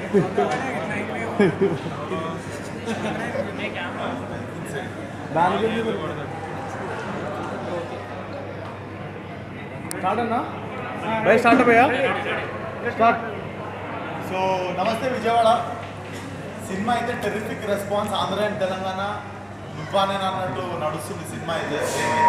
దానికి స్టార్ట్ అన్నా bye start అయ్యా start so namaste Vijayawada cinema అయితే terrific response Andhra and Telangana నువ్వానే అన్నట్టు నడుస్తుంది సినిమా అయితే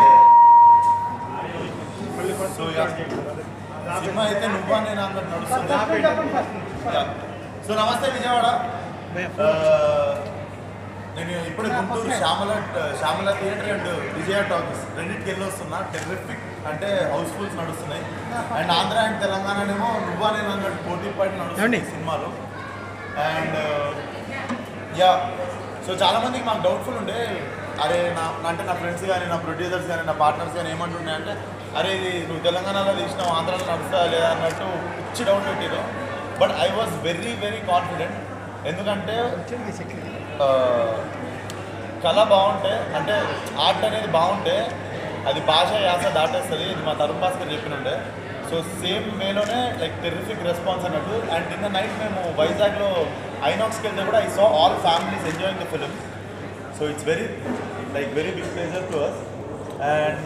సో సినిమా అయితే నువ్వానే అన్నట్టు నడుస్తుంది Yeah. సో నమస్తే విజయవాడ ఆ, నేను ఇప్పుడు Guntur Shyamala Shyamala theatre and Vijaya talkies రెండింటికి వెళ్ళి వస్తున్నా టెర్రిఫిక్ అంటే హౌస్ఫుల్స్ నడుస్తున్నాయి అండ్ ఆంధ్ర అండ్ తెలంగాణనేమో నువ్వా నేను అన్నట్టు పోటీ పడి నడుస్తుంది సినిమాలు అండ్ యా సో చాలా మందికి మాకు డౌట్ఫుల్ ఉండే అరే నా అంటే నా ఫ్రెండ్స్ కానీ నా ప్రొడ్యూసర్స్ కానీ నా పార్ట్నర్స్ కానీ ఏమంటుండే అంటే అరే ఇది నువ్వు తెలంగాణలో తీసినావు ఆంధ్రాలో నడుస్తా లేదా అన్నట్టు పిచ్చి డౌట్ పెట్టారు but I was very very confident ఎందుకంటే ఆ, కళ బాగుంటే అంటే ఆర్ట్ అనేది బాగుంటే అది భాష యాస దాటేస్తుంది ఇది మా తరుణ్ భాస్కర్ చెప్పినుండే సో సేమ్ వేలోనే లైక్ టెరిఫిక్ రెస్పాన్స్ అన్నట్టు అండ్ నిన్న నైట్ మేము వైజాగ్లో ఐనాక్స్కి వెళ్తే కూడా I saw all families enjoying the film so it's very like very big pleasure to us and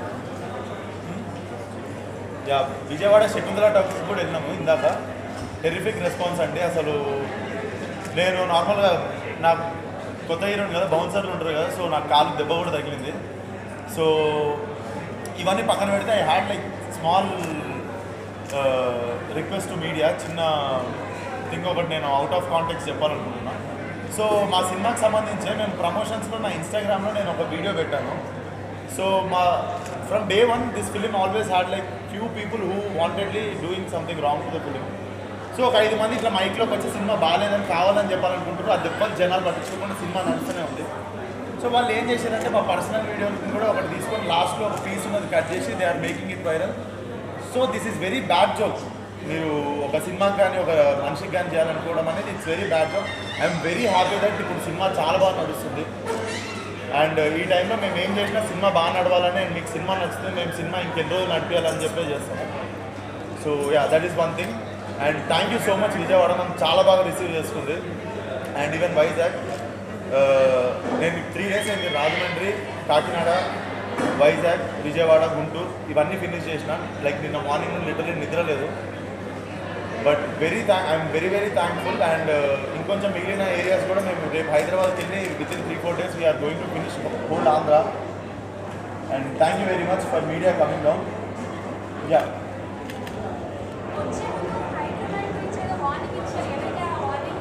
yeah Vijayawada Shakuntala talkies కూడా వెళ్ళినాము ఇందాక టెరిఫిక్ రెస్పాన్స్ అండి అసలు నేను నార్మల్గా నా కొత్త హీరోని కదా బౌన్సర్లు ఉంటారు కదా సో నాకు కాలు దెబ్బ కూడా తగిలింది సో ఇవన్నీ పక్కన పెడితే I had like small request to media చిన్న థింగ్ ఒకటి నేను అవుట్ ఆఫ్ కాంటాక్ట్స్ చెప్పాలనుకుంటున్నా సో మా సినిమాకి సంబంధించి మేము ప్రమోషన్స్లో నా ఇన్స్టాగ్రామ్లో నేను ఒక వీడియో పెట్టాను సో మా from day one this film always had like few people who wantedly doing something wrong to the film so ఒక ఐదు మంది ఇట్లా మైక్లోకి వచ్చి సినిమా బాగాలేదని కావాలని చెప్పాలనుకుంటారు ఆ దెబ్బలు జనాలు పట్టించుకోకుండా సినిమా నడుస్తూనే ఉంది సో వాళ్ళు ఏం చేశారంటే మా పర్సనల్ వీడియోని కూడా ఒకటి తీసుకొని లాస్ట్లో ఒక పీస్ ఉన్నది కట్ చేసి they are making it viral so this is very bad joke మీరు ఒక సినిమాకి కానీ ఒక మనిషికి కానీ చేయాలనుకోవడం అనేది it's very bad joke I'm very happy that ఇప్పుడు సినిమా చాలా బాగా నడుస్తుంది అండ్ ఈ టైంలో మేము ఏం చేసినా సినిమా బాగా నడవాలని and మీకు సినిమా నచ్చితే మేము సినిమా ఇంకెన్ని రోజులు నడిపించాలని చెప్పే చేస్తాము so ya that is one thing and thank you so much Vijayawada మనం చాలా బాగా రిసీవ్ చేసుకుంది అండ్ ఈవెన్ వైజాగ్ ఆ, నేను త్రీ డేస్ అయింది రాజమండ్రి కాకినాడ వైజాగ్ విజయవాడ గుంటూరు ఇవన్నీ ఫినిష్ చేసిన లైక్ నిన్న మార్నింగ్ నుండి లిటరలీ నిద్ర లేదు but very thank I'm very very thankful and ఇంకొంచెం మిగిలిన ఏరియాస్ కూడా మేము రేపు హైదరాబాద్కి వెళ్ళి with in three four days we are going to finish whole Andhra and thank you very much for media coming down ya వచ్చే ముందు హైదరాబాద్ నుంచి ఏదో వార్నింగ్ ఇచ్చారు ఎవరికి ఆ వార్నింగ్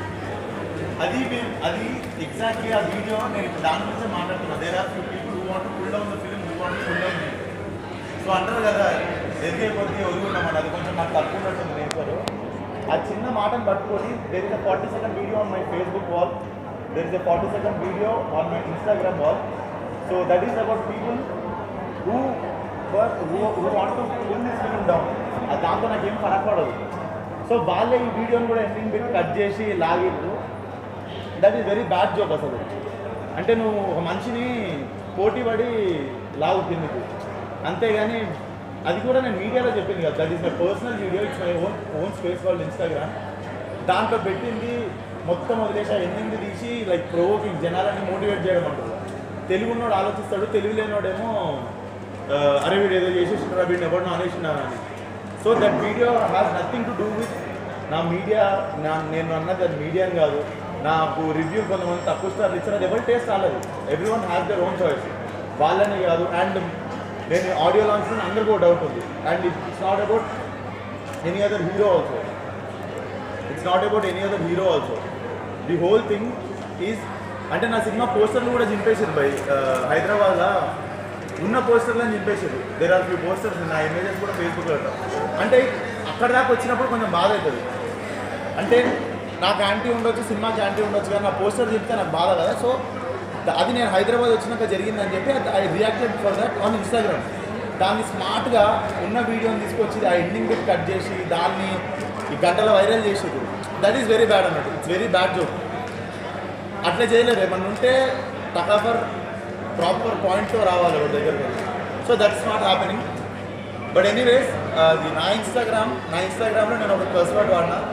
అది మేము అది ఎగ్జాక్ట్లీ ఆ వీడియో నేను ఇప్పుడు దాని గురించి మాట్లాడుతున్నా there are few people who want pull down the film who want pull down so అంటారు కదా ఎదిగే కొద్దీ ఒరుగున్నామని అది కొంచెం నాకు తక్కువ ఉన్నట్టుంది నేర్పారు ఆ చిన్న మాటను పట్టుకొని there is a forty second video on my Facebook wall there is a forty second video on my Instagram wall so that is about people who who who want to pull this film down అది దాంతో నాకేం పడకూడదు so వాళ్ళే ఈ వీడియోని కూడా ending పెట్టి cut చేసి లాగిర్రు that is very bad joke అసలు అంటే నువ్వు ఒక మనిషిని పోటీ పడి లావు కిందకి అంతేగాని అది కూడా నేను మీడియాలో చెప్పింది కదా that is my personal video it's my own own space వాళ్ళ ఇన్స్టాగ్రామ్ దాంట్లో పెట్టింది మొత్తం వదిలేసి ఎండింగ్ తీసి లైక్ ప్రొవోకింగ్ జనాలని మోటివేట్ చేయడం అంటారు తెలుగు ఉన్నోడు ఆలోచిస్తాడు తెలుగు లేనివాడేమో ఆ, అరే వీడు ఏదో చేసేసినారా వీడిని ఎవరినో అనేసినారా అని so that video has nothing to do with నా మీడియా నా నేను అన్నది అది మీడియా అని కాదు నాకు రివ్యూ కొంతమంది తక్కువ స్టార్లు ఇచ్చిన అది ఎవరి టేస్ట్ రాలేదు everyone has their own choice వాళ్ళని కాదు అండ్ నేను ఆడియో లాంచ్ అందరికీ ఒక డౌట్ ఉంది and it's not about any other hero also it's not about any other hero also the whole thing is అంటే నా సినిమా పోస్టర్లు కూడా చింపేసారు బై హైదరాబాద్లో ఉన్న పోస్టర్లను చింపేసారు దేర్ ఆర్ ఫ్యూ పోస్టర్స్ నా ఇమేజెస్ కూడా ఫేస్బుక్లో ఉంటాం అంటే అక్కడ దాకా వచ్చినప్పుడు కొంచెం బాధ అవుతుంది అంటే నాకు యాంటీ ఉండొచ్చు సినిమాకి యాంటీ ఉండొచ్చు కానీ నా పోస్టర్ చెప్తే నాకు బాధ కదా సో ద- అది నేను హైదరాబాద్ వచ్చినాక జరిగిందని చెప్పి I reacted for that on Instagram దాన్ని స్మార్ట్గా ఉన్న వీడియోని తీసుకొచ్చి ఆ ఎండింగ్ బిట్ కట్ చేసి దాన్ని ఈ గంటల వైరల్ చేసేది దట్ ఈస్ వెరీ బ్యాడ్ అన్నట్టు ఇట్స్ వెరీ బ్యాడ్ జోక్ అట్లా చేయలేదు ఏమన్నా ఉంటే టకాఫర్ ప్రాపర్ పాయింట్తో రావాలి ఒక దగ్గరికి so that's not happening but anyways అది నా ఇన్స్టాగ్రామ్ నా ఇన్స్టాగ్రామ్లో నేను ఒక ప్లస్ వర్డ్ వాడినా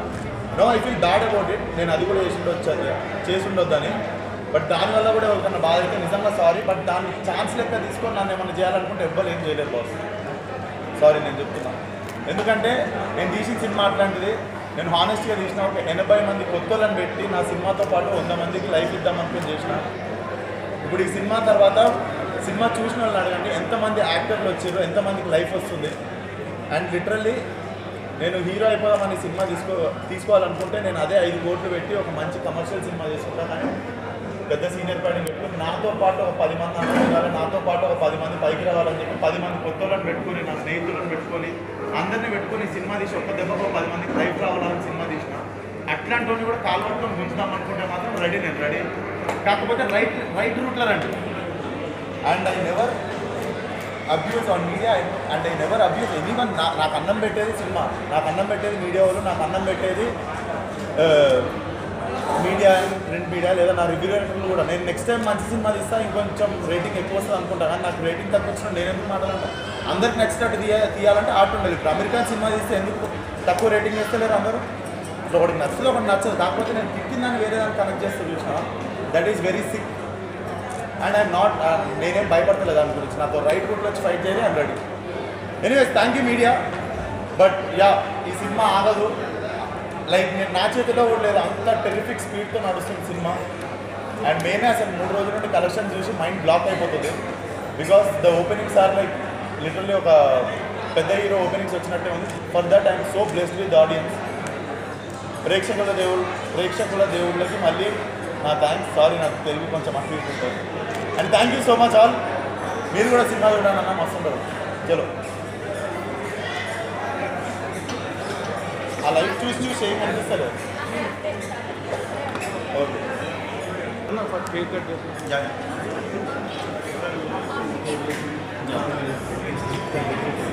no I feel bad about it నేను అది కూడా చేసి ఉండొచ్చు అది చేసి ఉండొద్దని బట్ దానివల్ల కూడా ఎవరికన్నా బాధ అయితే నిజంగా సారీ బట్ దాన్ని ఛాన్స్ లెక్క తీసుకొని నన్ను ఏమైనా చేయాలనుకుంటే ఎవ్వరు ఏం చేయలేదు బాస్ సారీ నేను చెప్తున్నా ఎందుకంటే నేను తీసిన సినిమా అట్లాంటిది నేను హానెస్ట్గా తీసిన ఒక ఎనభై మంది కొత్తలను పెట్టి నా సినిమాతో పాటు వంద మందికి లైఫ్ ఇద్దామనుకుని చేసిన ఇప్పుడు ఈ సినిమా తర్వాత సినిమా చూసిన వాళ్ళని అడగండి ఎంతమంది యాక్టర్లు వచ్చారో ఎంతమందికి లైఫ్ వస్తుంది అండ్ లిటరల్లీ నేను హీరో అయిపోదామని సినిమా తీసుకో తీసుకోవాలనుకుంటే నేను అదే ఐదు కోట్లు పెట్టి ఒక మంచి కమర్షియల్ సినిమా చేసుకుంటాను కానీ పెద్ద సీనియర్ పార్టీ పెట్టుకుని నాతో పాటు ఒక పది మంది అందరూ ఉండాలి నాతో పాటు ఒక పది మంది పైకి రావాలని చెప్పి పది మంది కొత్త వాళ్ళని పెట్టుకొని నా స్నేహితులను పెట్టుకొని అందరిని పెట్టుకొని సినిమా తీసి ఒక్క దెబ్బకు ఒక పది మందికి లైఫ్ రావాలని సినిమా తీసిన అట్లాంటి వాడిని కూడా కాల్వట్టుకొని ఉంచుదాం అనుకుంటే మాత్రం రెడీ నేను రెడీ కాకపోతే రైట్ రైట్ రూట్లో రండి and I never abuse on media and I never abuse anyone నాకు అన్నం పెట్టేది సినిమా నాకు అన్నం పెట్టేది మీడియా వాళ్ళు నాకు అన్నం పెట్టేది మీడియా ప్రింట్ మీడియా లేదా నా రివ్యూలు కూడా నేను నెక్స్ట్ టైం మంచి సినిమా తీస్తా ఇంకొంచెం రేటింగ్ ఎక్కువ వస్తుంది అనుకుంటా కానీ నాకు రేటింగ్ తక్కువ వచ్చిన నేను ఎందుకు మాట్లాడాలంటే అందరికి నచ్చినట్టు తీయ తీయాలంటే ఆర్ట్ ఉండాలి ఇప్పుడు అమెరికన్ సినిమా తీస్తే ఎందుకు తక్కువ రేటింగ్ వేస్తలేరు అందరూ ఇప్పుడు ఒకటి నచ్చదు ఒకటి నచ్చదు కాకపోతే నేను తిట్టిందని వేరే దాన్ని కనెక్ట్ చేస్తూ చూసిన that is very sick and I'm not నేనేం భయపడతలేదు దాని గురించి నాతో రైట్ రూట్లో వచ్చి ఫైట్ చేయాలి I'm ready anyways thank you media but ya ఈ సినిమా ఆగదు లైక్ నేను నా చేతిలో కూడా లేదు అంత టెరిఫిక్ స్పీడ్తో నడుస్తుంది సినిమా అండ్ మేమే అసలు మూడు రోజుల నుండి కలెక్షన్ చూసి మైండ్ బ్లాక్ అయిపోతుంది because the openings are like literally ఒక పెద్ద హీరో ఓపెనింగ్స్ వచ్చినట్టే ఉంది for that I'm so blessed with audience ప్రేక్షకుల దేవుడు ప్రేక్షకుల దేవుళ్ళకి మళ్ళీ నా థ్యాంక్స్ సారీ నాకు తెలుగు కొంచెం అటు ఇటు ఉంటుంది and thank you so much all మీరు కూడా సినిమా చూడండి అన్న మస్తు ఉంటుంది చలో ఆ లైఫ్ చూసి చూసి ఏం అనిపిస్తలేదు ఓకే ఫస్ట్ కేక్ కట్ చేసి యా యా